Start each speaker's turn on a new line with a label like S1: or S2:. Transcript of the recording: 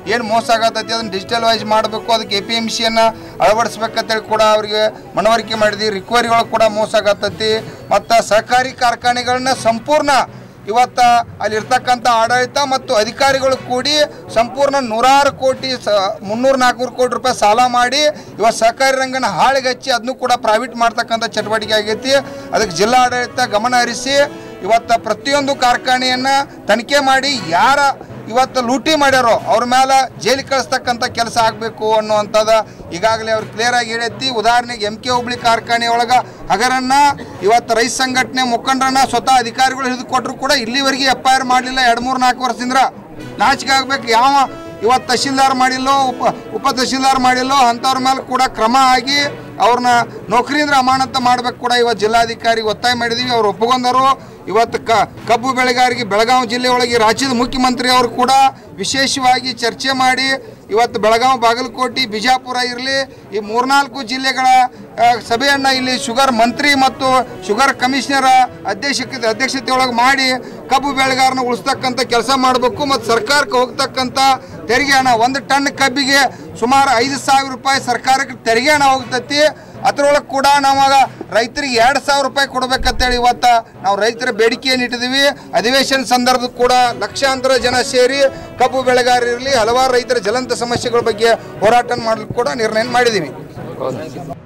S1: ಏನು ಮೋಸ ಆಗತ್ತೈತಿ ಅದನ್ನು ಡಿಜಿಟಲೈಸ್ ಮಾಡಬೇಕು ಅದಕ್ಕೆ ಎ ಪಿ ಎಮ್ ಸಿಯನ್ನು ಅಳವಡಿಸ್ಬೇಕಂತೇಳಿ ಕೂಡ ಅವರಿಗೆ ಮನವರಿಕೆ ಮಾಡಿದ್ವಿ ರಿಕವರಿಗಳು ಕೂಡ ಮೋಸ ಆಗತ್ತೈತಿ ಮತ್ತು ಸಹಕಾರಿ ಕಾರ್ಖಾನೆಗಳನ್ನ ಸಂಪೂರ್ಣ ಇವತ್ತ ಅಲ್ಲಿರ್ತಕ್ಕಂಥ ಆಡಳಿತ ಮತ್ತು ಅಧಿಕಾರಿಗಳು ಕೂಡಿ ಸಂಪೂರ್ಣ ನೂರಾರು ಕೋಟಿ ಸ ಮುನ್ನೂರು ನಾಲ್ಕುನೂರು ಕೋಟಿ ರೂಪಾಯಿ ಸಾಲ ಮಾಡಿ ಇವತ್ತು ಸಹಕಾರಿ ರಂಗನ ಹಾಳಿಗಚ್ಚಿ ಅದನ್ನು ಕೂಡ ಪ್ರೈವೇಟ್ ಮಾಡ್ತಕ್ಕಂಥ ಚಟುವಟಿಕೆ ಆಗೈತಿ ಅದಕ್ಕೆ ಜಿಲ್ಲಾ ಆಡಳಿತ ಗಮನ ಹರಿಸಿ ಇವತ್ತು ಪ್ರತಿಯೊಂದು ಕಾರ್ಖಾನೆಯನ್ನು ತನಿಖೆ ಮಾಡಿ ಯಾರ ಇವತ್ತು ಲೂಟಿ ಮಾಡ್ಯಾರೋ ಅವ್ರ ಮೇಲೆ ಜೈಲಿಗೆ ಕಳಿಸ್ತಕ್ಕಂಥ ಕೆಲಸ ಆಗಬೇಕು ಅನ್ನುವಂಥದ್ದು ಈಗಾಗಲೇ ಅವ್ರು ಕ್ಲಿಯರ್ ಆಗಿ ಹೇಳೈತಿ ಉದಾಹರಣೆಗೆ ಎಂ ಕೆ ಹುಬ್ಳಿ ಕಾರ್ಖಾನೆ ಒಳಗೆ ಹಗರನ್ನ ಇವತ್ತು ರೈತ ಸಂಘಟನೆ ಮುಖಂಡರನ್ನ ಸ್ವತಃ ಅಧಿಕಾರಿಗಳು ಹಿಡಿದು ಕೊಟ್ಟರು ಕೂಡ ಇಲ್ಲಿವರೆಗೆ ಎಫ್ ಐ ಆರ್ ಮಾಡಲಿಲ್ಲ ಎರಡು ಮೂರು ನಾಲ್ಕು ವರ್ಷದಿಂದ ನಾಚಿಕೆ ಆಗ್ಬೇಕು ಯಾವ ಇವತ್ತು ತಹಶೀಲ್ದಾರ್ ಮಾಡಿಲ್ಲೋ ಉಪ ಉಪ ತಹಶೀಲ್ದಾರ್ ಮಾಡಿಲ್ಲೋ ಅಂಥವ್ರ ಮೇಲೆ ಕೂಡ ಕ್ರಮ ಆಗಿ ಅವ್ರನ್ನ ನೌಕರಿಯಿಂದ ಅಮಾನತ ಮಾಡ್ಬೇಕು ಕೂಡ ಇವತ್ತು ಜಿಲ್ಲಾಧಿಕಾರಿಗೆ ಒತ್ತಾಯ ಮಾಡಿದ್ದೀವಿ ಅವ್ರು ಒಪ್ಪಿಕೊಂಡರು ಇವತ್ತು ಕ ಕಬ್ಬು ಬೆಳೆಗಾರರಿಗೆ ಬೆಳಗಾವಿ ಜಿಲ್ಲೆ ಒಳಗೆ ರಾಜ್ಯದ ಮುಖ್ಯಮಂತ್ರಿ ಅವರು ಕೂಡ ವಿಶೇಷವಾಗಿ ಚರ್ಚೆ ಮಾಡಿ ಇವತ್ತು ಬೆಳಗಾವಿ ಬಾಗಲಕೋಟೆ ಬಿಜಾಪುರ ಇರಲಿ ಈ ಮೂರ್ನಾಲ್ಕು ಜಿಲ್ಲೆಗಳ ಆ, ಸಭೆಯನ್ನು ಇಲ್ಲಿ ಶುಗರ್ ಮಂತ್ರಿ ಮತ್ತು ಶುಗರ್ ಕಮಿಷನರ್ ಅಧ್ಯಕ್ಷತೆ ಅಧ್ಯಕ್ಷತೆ ಒಳಗೆ ಮಾಡಿ ಕಬ್ಬು ಬೆಳೆಗಾರನ ಉಳಿಸ್ತಕ್ಕಂಥ ಕೆಲಸ ಮಾಡಬೇಕು ಮತ್ತು ಸರ್ಕಾರಕ್ಕೆ ಹೋಗ್ತಕ್ಕಂಥ ತೆರಿಗೆ ಹಣ ಒಂದು ಟನ್ ಕಬ್ಬಿಗೆ ಸುಮಾರು ಐದು ಸಾವಿರ ರೂಪಾಯಿ ಸರ್ಕಾರಕ್ಕೆ ತೆರಿಗೆ ಹಣ ಹೋಗ್ತೈತಿ ಅದರೊಳಗೆ ಕೂಡ ನಾವಾಗ ರೈತರಿಗೆ ಎರಡು ಸಾವಿರ ರೂಪಾಯಿ ಕೊಡ್ಬೇಕಂತೇಳಿ ಇವತ್ತು ನಾವು ರೈತರ ಬೇಡಿಕೆಯನ್ನು ಇಟ್ಟಿದ್ದೀವಿ ಅಧಿವೇಶನ ಸಂದರ್ಭದ ಕೂಡ ಲಕ್ಷಾಂತರ ಜನ ಸೇರಿ ಕಬ್ಬು ಬೆಳೆಗಾರರಿರಲಿ ಹಲವಾರು ರೈತರ ಜ್ವಲಂತ ಸಮಸ್ಯೆಗಳ ಬಗ್ಗೆ ಹೋರಾಟ ಮಾಡಲು ಕೂಡ ನಿರ್ಣಯ ಮಾಡಿದ್ದೀವಿ